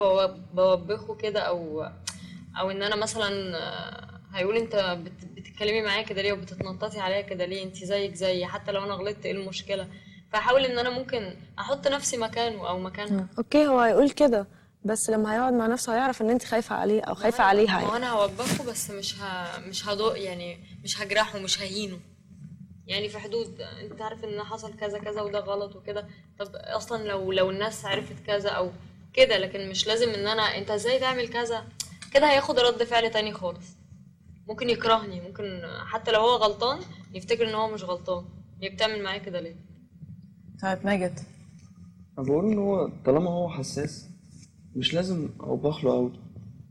بو- بوبخه كده او او ان انا مثلا آه، هيقول انت بت- بتتكلمي معايا كده ليه وبتتنططي عليا كده ليه انت زيك زيي حتى لو انا غلطت ايه المشكله فاحاول ان انا ممكن احط نفسي مكانه او مكانها اوكي هو هيقول كده بس لما هيقعد مع نفسه هيعرف ان انت خايفه عليه او خايفه ما أنا- عليها ما يعني انا هوبخه بس مش ه... مش هضو يعني مش هجرحه مش ههينه يعني في حدود انت عارف ان حصل كذا كذا وده غلط وكده طب اصلا لو لو الناس عرفت كذا او كده لكن مش لازم ان انا انت ازاي تعمل كذا كده هياخد رد فعل تاني خالص ممكن يكرهني ممكن حتى لو هو غلطان يفتكر ان هو مش غلطان هي بتعمل معايا كده ليه طيب ماجد أنا بقول إن هو طالما هو حساس مش لازم أوبخ له أوي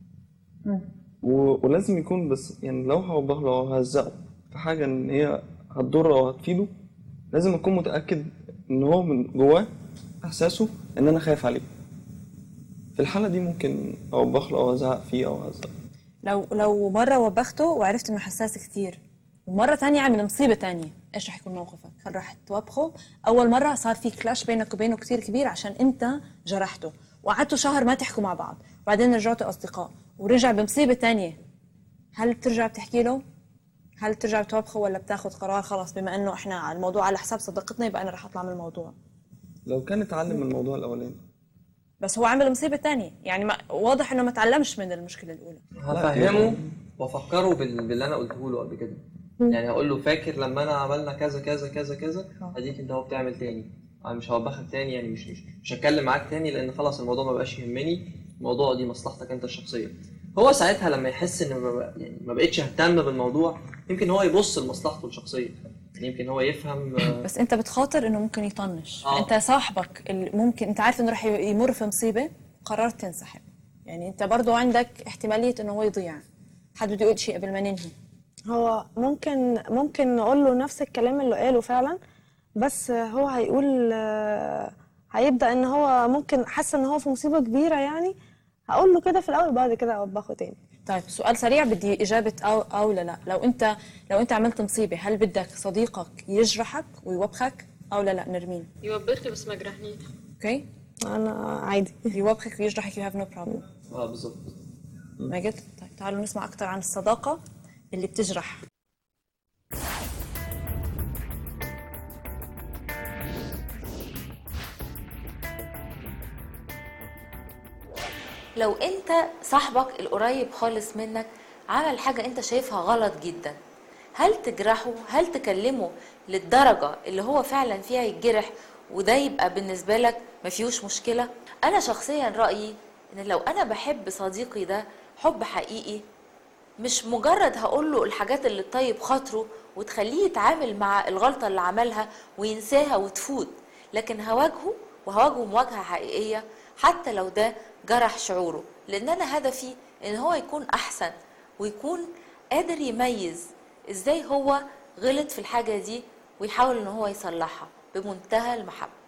و... ولازم يكون بس يعني لو هوبخ له أو ههزقه في حاجة إن هي هتضره أو هتفيده لازم أكون متأكد إن هو من جواه إحساسه إن أنا خايف عليه في الحالة دي ممكن أوبخ له أو أزعق فيه أو أهزقه لو لو مرة وبخته وعرفت انه حساس كتير ومرة تانية عمل مصيبة تانية ايش رح يكون موقفك؟ هل رح توبخه؟ أول مرة صار في كلاش بينك وبينه كتير كبير عشان أنت جرحته وقعدتوا شهر ما تحكوا مع بعض وبعدين رجعتوا أصدقاء ورجع بمصيبة تانية هل بترجع بتحكي له؟ هل بترجع بتوبخه ولا بتاخذ قرار خلاص بما انه احنا الموضوع على حساب صداقتنا يبقى انا رح اطلع من الموضوع لو كان اتعلم من الموضوع الأولاني بس هو عمل مصيبة تانية يعني ما واضح انه ما تعلمش من المشكلة الأولى هفهمه وافكره بال- باللي انا قلته له قبل كده يعني هقول له فاكر لما انا عملنا كذا كذا كذا كذا اديك انت اهو بتعمل تاني انا مش هوبخك تاني يعني مش مش مش هتكلم معاك تاني لان خلاص الموضوع ما بقاش يهمني الموضوع دي مصلحتك انت الشخصيه هو ساعتها لما يحس ان ما بق- يعني ما بقتش اهتم بالموضوع يمكن هو يبص لمصلحته الشخصيه يعني يمكن هو يفهم آه، بس انت بتخاطر انه ممكن يطنش آه. انت صاحبك اللي ممكن انت عارف انه رح يمر في مصيبه قررت تنسحب يعني انت برضو عندك احتماليه انه هو يضيع حد بده يقول شيء قبل ما ننهي هو ممكن ممكن نقول له نفس الكلام اللي قاله فعلا بس هو هيقول آه، هيبدأ ان هو ممكن حاسه ان هو في مصيبة كبيرة يعني هقول له كده في الاول بعد كده اوبخه تاني طيب سؤال سريع بدي اجابه او او لا لا لو انت لو انت عملت مصيبه هل بدك صديقك يجرحك ويوبخك او لا لا نرمين يوبخني بس ما يجرحنيش اوكي انا عادي يوبخك ويجرحك you have no problem اه بالظبط ماجد طيب تعالوا نسمع اكثر عن الصداقه اللي بتجرح لو انت صاحبك القريب خالص منك عمل حاجة انت شايفها غلط جدا هل تجرحه هل تكلمه للدرجة اللي هو فعلا فيها يتجرح وده يبقى بالنسبة لك ما فيهوش مشكلة انا شخصيا رأيي ان لو انا بحب صديقي ده حب حقيقي مش مجرد هقول له الحاجات اللي تطيب خاطره وتخليه يتعامل مع الغلطة اللي عملها وينساها وتفوت لكن هواجهه وهواجهه مواجهة حقيقية حتى لو ده جرح شعوره لأن أنا هدفي إن هو يكون أحسن ويكون قادر يميز إزاي هو غلط في الحاجة دي ويحاول إن هو يصلحها بمنتهى المحبة